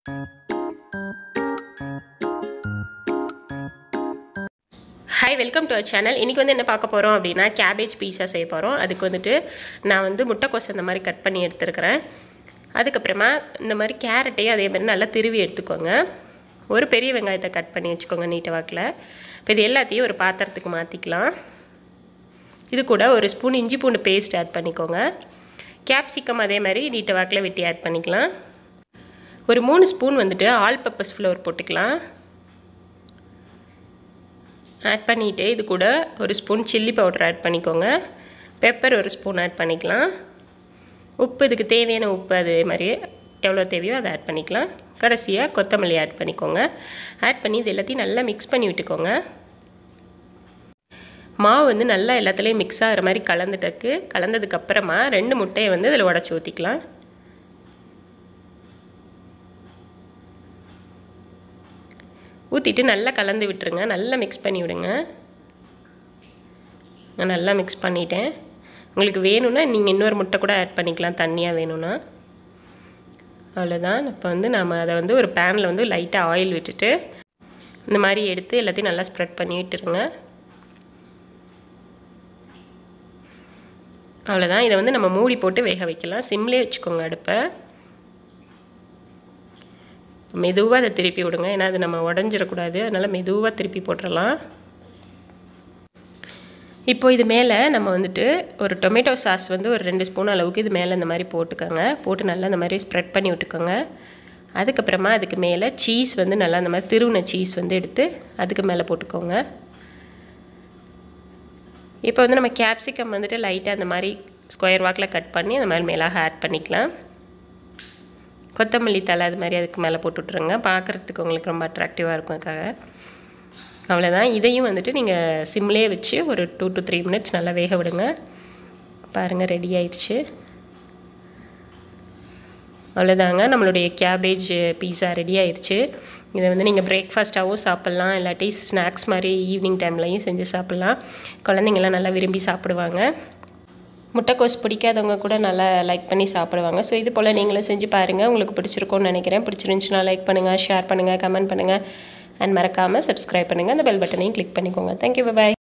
hi welcome to our channel இன்றைக்கி வந்து என்ன பார்க்க போகிறோம் அப்படின்னா கேபேஜ் பீஸா செய்ய போகிறோம் அதுக்கு வந்துட்டு நான் வந்து முட்டைக்கோஸ் இந்த மாதிரி கட் பண்ணி எடுத்துருக்கிறேன் அதுக்கப்புறமா இந்த மாதிரி கேரட்டையும் அதே மாதிரி நல்லா திருவி எடுத்துக்கோங்க ஒரு பெரிய வெங்காயத்தை கட் பண்ணி வச்சுக்கோங்க நீட்ட வாக்கில் இப்போ இது எல்லாத்தையும் ஒரு பாத்திரத்துக்கு மாற்றிக்கலாம் இது கூட ஒரு ஸ்பூன் இஞ்சி பூண்டு பேஸ்ட் ஆட் பண்ணிக்கோங்க கேப்சிகம் அதே மாதிரி நீட்ட வாக்கில் வெட்டி ஆட் பண்ணிக்கலாம் ஒரு மூணு ஸ்பூன் வந்துட்டு ஆல் பர்பஸ் ஃப்ளோர் போட்டுக்கலாம் ஆட் பண்ணிவிட்டு இது கூட ஒரு ஸ்பூன் சில்லி பவுடர் ஆட் பண்ணிக்கோங்க பெப்பர் ஒரு ஸ்பூன் ஆட் பண்ணிக்கலாம் உப்பு இதுக்கு தேவையான உப்பு அதே மாதிரி எவ்வளோ தேவையோ அதை ஆட் பண்ணிக்கலாம் கடைசியாக கொத்தமல்லி ஆட் பண்ணிக்கோங்க ஆட் பண்ணி இது எல்லாத்தையும் நல்லா மிக்ஸ் பண்ணி விட்டுக்கோங்க மாவு வந்து நல்லா எல்லாத்துலேயும் மிக்ஸ் ஆகிற மாதிரி கலந்துட்டக்கு கலந்ததுக்கப்புறமா ரெண்டு முட்டையை வந்து இதில் உடச்சி ஊற்றிக்கலாம் ஊற்றிட்டு நல்லா கலந்து விட்டுருங்க நல்லா மிக்ஸ் பண்ணி விடுங்க நான் நல்லா மிக்ஸ் பண்ணிட்டேன் உங்களுக்கு வேணும்னா நீங்கள் இன்னொரு முட்டை கூட ஆட் பண்ணிக்கலாம் தண்ணியாக வேணும்னா அவ்வளோதான் இப்போ வந்து நம்ம அதை வந்து ஒரு பேனில் வந்து லைட்டாக ஆயில் விட்டுட்டு இந்த மாதிரி எடுத்து எல்லாத்தையும் நல்லா ஸ்ப்ரெட் பண்ணி விட்டுருங்க அவ்வளோதான் இதை வந்து நம்ம மூடி போட்டு வேக வைக்கலாம் சிம்லேயே வச்சுக்கோங்க அடுப்பை மெதுவாக அதை திருப்பி விடுங்க ஏன்னா அது நம்ம உடஞ்சிடக்கூடாது அதனால் மெதுவாக திருப்பி போட்டுடலாம் இப்போ இது மேலே நம்ம வந்துட்டு ஒரு டொமேட்டோ சாஸ் வந்து ஒரு ரெண்டு ஸ்பூன் அளவுக்கு இது மேலே இந்த மாதிரி போட்டுக்கோங்க போட்டு நல்லா இந்த மாதிரி ஸ்ப்ரெட் பண்ணி விட்டுக்கோங்க அதுக்கப்புறமா அதுக்கு மேலே சீஸ் வந்து நல்லா இந்த மாதிரி திருவுன சீஸ் வந்து எடுத்து அதுக்கு மேலே போட்டுக்கோங்க இப்போ வந்து நம்ம கேப்சிகம் வந்துட்டு லைட்டாக அந்த மாதிரி ஸ்கொயர் வாக்கில் கட் பண்ணி அந்த மாதிரி மேலாக ஆட் பண்ணிக்கலாம் கொத்தமல்லி தலை அது மாதிரி அதுக்கு மேலே போட்டு விட்ருங்க பார்க்குறதுக்கு உங்களுக்கு ரொம்ப அட்ராக்டிவாக இருக்கும் அதுக்காக அவ்வளோதான் இதையும் வந்துட்டு நீங்கள் சிம்லேயே வச்சு ஒரு டூ டு த்ரீ மினிட்ஸ் நல்லா வேக விடுங்க பாருங்கள் ரெடி ஆயிடுச்சு அவ்வளோதாங்க நம்மளுடைய கேபேஜ் பீஸா ரெடி ஆயிடுச்சு இதை வந்து நீங்கள் பிரேக்ஃபாஸ்ட்டாகவும் சாப்பிட்லாம் இல்லாட்டி ஸ்நாக்ஸ் மாதிரி ஈவினிங் டைம்லையும் செஞ்சு சாப்பிட்லாம் குழந்தைங்கள்லாம் நல்லா விரும்பி சாப்பிடுவாங்க முட்டைக்கோஸ் பிடிக்காதவங்க கூட நல்லா லைக் பண்ணி சாப்பிடுவாங்க ஸோ இது போல் நீங்களும் செஞ்சு பாருங்கள் உங்களுக்கு பிடிச்சிருக்கும்னு நினைக்கிறேன் பிடிச்சிருந்துச்சுன்னா லைக் பண்ணுங்கள் ஷேர் பண்ணுங்கள் கமெண்ட் பண்ணுங்கள் அண்ட் மறக்காமல் சப்ஸ்கிரைப் பண்ணுங்கள் அந்த பெல் பட்டனையும் கிளிக் பண்ணிக்கோங்க தேங்க்யூ பாய்